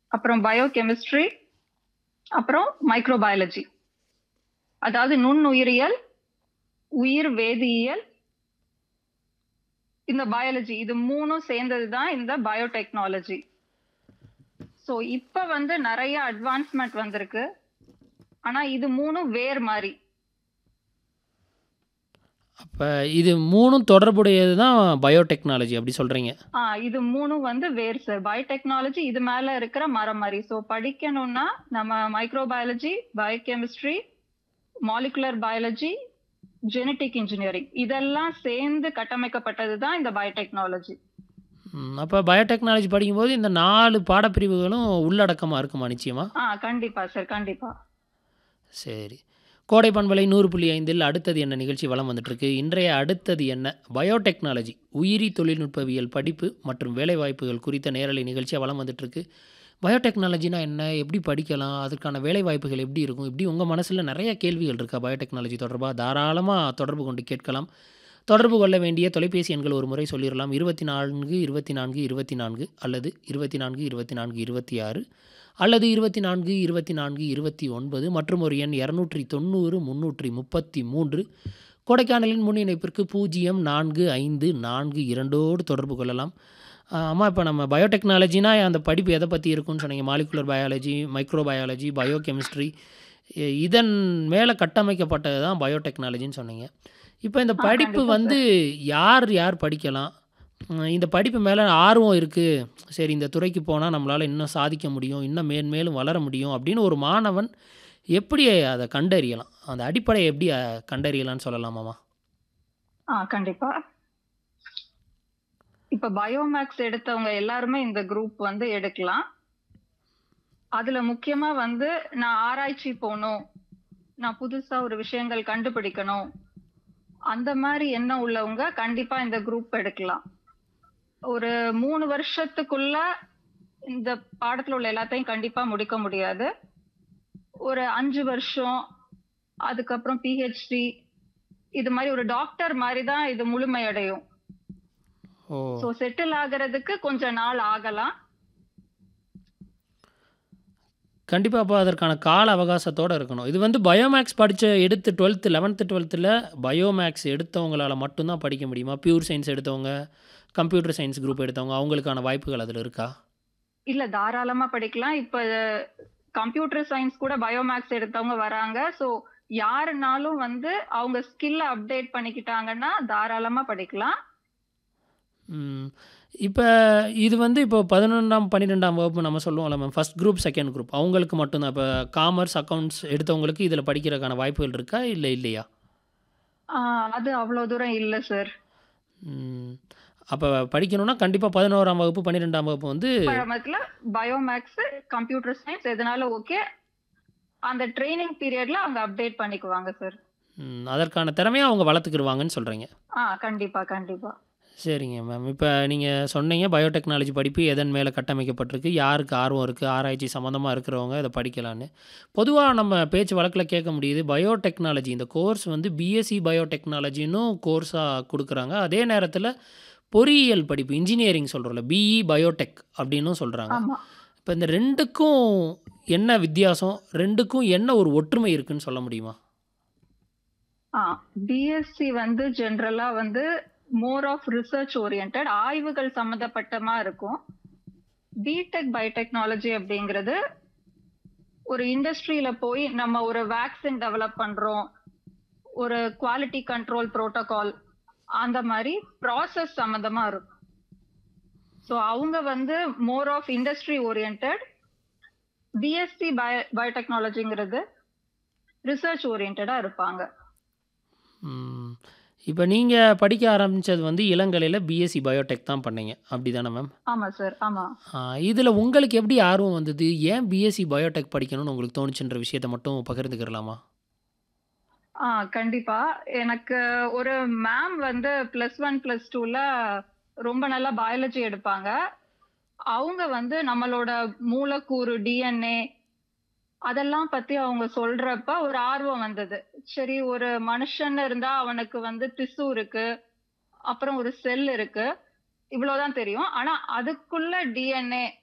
அப்புறம் பயோகெமிஸ்ட்ரி அப்புறம் மைக்ரோபயாலஜி அதாவது நுண்ணுயிரியல் உயிர் வேதியியல் இந்த பயாலஜி இது மூணும் சேர்ந்தது தான் இந்த பயோடெக்னாலஜி ஸோ இப்போ வந்து நிறைய அட்வான்ஸ்மெண்ட் வந்திருக்கு ஆனா இது மூணும் வேர் மாதிரி அப்போ இது மூணும் தொடர்புடையது தான் பயோடெக்னாலஜி அப்படி சொல்கிறீங்க ஆ இது மூணும் வந்து வேர் சார் பயோடெக்னாலஜி இது மேல இருக்கிற மரம் மாதிரி ஸோ படிக்கணும்னா நம்ம microbiology biochemistry molecular biology genetic engineering இதெல்லாம் சேர்ந்து கட்டமைக்கப்பட்டது தான் இந்த பயோடெக்னாலஜி அப்போ பயோடெக்னாலஜி படிக்கும்போது இந்த நாலு பாடப்பிரிவுகளும் உள்ளடக்கமாக இருக்குமா நிச்சயமா ஆ கண்டிப்பா சார் கண்டிப்பா சரி கோடை பண்பலை நூறு புள்ளி ஐந்தில் அடுத்தது என்ன நிகழ்ச்சி வளம் வந்துட்டுருக்கு இன்றைய அடுத்தது என்ன பயோடெக்னாலஜி உயிரி தொழில்நுட்பவியல் படிப்பு மற்றும் வேலைவாய்ப்புகள் குறித்த நேரலை நிகழ்ச்சியாக வளம் வந்துட்டுருக்கு பயோடெக்னாலஜினா என்ன எப்படி படிக்கலாம் அதற்கான வேலைவாய்ப்புகள் எப்படி இருக்கும் இப்படி உங்கள் மனசில் நிறைய கேள்விகள் இருக்கா பயோடெக்னாலஜி தொடர்பாக தாராளமாக தொடர்பு கொண்டு கேட்கலாம் தொடர்பு கொள்ள வேண்டிய தொலைபேசி எண்கள் ஒரு முறை சொல்லிடலாம் இருபத்தி நான்கு இருபத்தி நான்கு இருபத்தி நான்கு அல்லது இருபத்தி நான்கு இருபத்தி நான்கு இருபத்தி ஆறு அல்லது இருபத்தி நான்கு இருபத்தி நான்கு இருபத்தி ஒன்பது மற்றும் ஒரு எண் இரநூற்றி தொண்ணூறு முந்நூற்றி முப்பத்தி மூன்று கொடைக்கானலின் முன் இணைப்பிற்கு பூஜ்ஜியம் நான்கு ஐந்து நான்கு இரண்டோடு தொடர்பு கொள்ளலாம் ஆஹ் அம்மா இப்போ நம்ம பயோடெக்னாலஜினா அந்த படிப்பு எதை பற்றி இருக்குன்னு சொன்னீங்க molecular biology micro biology biochemistry இதன் மேலே கட்டமைக்கப்பட்டது தான் பயோடெக்னாலஜின்னு சொன்னீங்க இப்போ இந்த ஆ, படிப்பு கண்டிப்பா வந்து யார் யார் படிக்கலாம் உம், இந்த படிப்பு மேலே ஆர்வம் இருக்குது சரி இந்த துறைக்கு போனால் நம்மளால் இன்னும் சாதிக்க முடியும் இன்னும் மேன்மேலும் வளர முடியும் அப்படின்னு ஒரு மாணவன் எப்படி அதை கண்டறியலாம் அந்த அடிப்படையை எப்படி அஹ், கண்டறியலாம்னு சொல்லலாமாம்மா ஆ கண்டிப்பா இப்ப பயோமேக்ஸ் எடுத்தவங்க எல்லாருமே இந்த குரூப் வந்து எடுக்கலாம் அதுல முக்கியமா வந்து நான் ஆராய்ச்சி போகணும் நான் புதுசா ஒரு விஷயங்கள் கண்டுபிடிக்கணும் அந்த மாதிரி எண்ணம் உள்ளவங்க கண்டிப்பா இந்த குரூப் எடுக்கலாம் ஒரு மூணு வருஷத்துக்குள்ள இந்த பாடத்துல உள்ள எல்லாத்தையும் கண்டிப்பா முடிக்க முடியாது ஒரு அஞ்சு வருஷம் அதுக்கப்புறம் பிஹெச்டி இது மாதிரி ஒரு டாக்டர் மாதிரி தான் இது முழுமையடையும் ஓ சோ செட்டில் ஆகுறதுக்கு கொஞ்ச நாள் ஆகலாம் கண்டிப்பாக அப்போ அதற்கான கால அவகாசத்தோடு இருக்கணும் இது வந்து பயோமேக்ஸ் படித்த எடுத்து டுவெல்த்து லெவன்த்து டுவெல்த்தில் பயோமேக்ஸ் எடுத்தவங்களால மட்டும்தான் படிக்க முடியுமா பியூர் சயின்ஸ் எடுத்தவங்க கம்ப்யூட்டர் சயின்ஸ் குரூப் எடுத்தவங்க அவங்களுக்கான வாய்ப்புகள் அதில் இருக்கா இல்ல தாராளமா படிக்கலாம் இப்ப கம்ப்யூட்டர் சயின்ஸ் கூட பயோமேக்ஸ் எடுத்தவங்க வராங்க சோ யாருனாலும் வந்து அவங்க ஸ்கில்ல அப்டேட் பண்ணிக்கிட்டாங்கன்னா தாராளமா படிக்கலாம் இப்போ இது வந்து இப்போ பதினொன்றாம் பன்னிரெண்டாம் வகுப்பு நம்ம சொல்லுவோம்ல ma'am first group second group அவங்களுக்கு மட்டும்தான் இப்போ காமர்ஸ் அக்கௌண்ட்ஸ் எடுத்தவங்களுக்கு இதில் படிக்கிறதுக்கான வாய்ப்புகள் இருக்கா இல்லை இல்லையா ஆஹ் அது அவ்வளவு தூரம் இல்ல சார் அப்போ படிக்கணும்னா கண்டிப்பாக பதினோராம் வகுப்பு பன்னிரெண்டாம் வகுப்பு வந்து பழமத்துல பயோமேக்ஸ் கம்ப்யூட்டர் சயின்ஸ் எதனால ஓகே அந்த ட்ரைனிங் பீரியட்ல அவங்க அப்டேட் பண்ணிக்குவாங்க சார் ம், அதற்கான திறமையை அவங்க வளர்த்துக்கிடுவாங்கன்னு சொல்கிறீங்க ஆ கண்டிப்பா கண்டிப்பா சரிங்க மேம் இப்போ நீங்கள் சொன்னீங்க பயோடெக்னாலஜி படிப்பு எதன் மேலே கட்டமைக்கப்பட்டிருக்கு யாருக்கு ஆர்வம் இருக்குது ஆராய்ச்சி சம்மந்தமாக இருக்கிறவங்க இதை படிக்கலான்னு பொதுவாக நம்ம பேச்சு வழக்கில் கேட்க முடியுது பயோடெக்னாலஜி இந்த கோர்ஸ் வந்து பிஎஸ்சி பயோடெக்னாலஜின்னும் கோர்ஸாக கொடுக்குறாங்க அதே நேரத்தில் பொறியியல் படிப்பு இன்ஜினியரிங் சொல்கிறோம்ல பிஇ பயோடெக் அப்படின்னும் சொல்கிறாங்க ஆமா இப்போ இந்த ரெண்டுக்கும் என்ன வித்தியாசம் ரெண்டுக்கும் என்ன ஒரு ஒற்றுமை இருக்குன்னு சொல்ல முடியுமா ஆ பிஎஸ்சி வந்து ஜென்ரலா வந்து மோர் ஆஃப் ரிசர்ச் ஓரியன்ட் ஆய்வுகள் சம்மந்தப்பட்டமா இருக்கும் பிடெக் பயோடெக்னாலஜி அப்படிங்கிறது ஒரு இண்டஸ்ட்ரியில போய் நம்ம ஒரு வேக்சின் டெவலப் பண்றோம் ஒரு குவாலிட்டி கண்ட்ரோல் புரோட்டோகால் அந்த மாதிரி ப்ராசஸ் சம்மந்தமா இருக்கும் ஸோ அவங்க வந்து more of industry orient BSc bio பயோடெக்னாலஜிங்கிறது ரிசர்ச் ஓரியன்டா இருப்பாங்க இப்போ நீங்கள் படிக்க ஆரம்பித்தது வந்து இளங்கலையில் பிஎஸ்சி பயோடெக் தான் பண்ணீங்க அப்படி தானே மேம் ஆமா சார் ஆமா இதில் உங்களுக்கு எப்படி ஆர்வம் வந்தது ஏன் பிஎஸ்சி பயோடெக் படிக்கணும்னு உங்களுக்கு தோணுச்சுன்ற விஷயத்தை மட்டும் பகிர்ந்துக்கிறலாமா ஆ கண்டிப்பா எனக்கு ஒரு மேம் வந்து பிளஸ் ஒன் பிளஸ் டூல ரொம்ப நல்லா பயாலஜி எடுப்பாங்க அவங்க வந்து நம்மளோட மூலக்கூறு டிஎன்ஏ அதெல்லாம் பத்தி அவங்க சொல்றப்ப ஒரு ஆர்வம் வந்தது சரி ஒரு மனுஷன் இருந்தா அவனுக்கு வந்து திசு இருக்கு அப்புறம் ஒரு செல் இருக்கு இவ்வளவுதான் தெரியும் ஆனா அதுக்குள்ள டிஎன்ஏ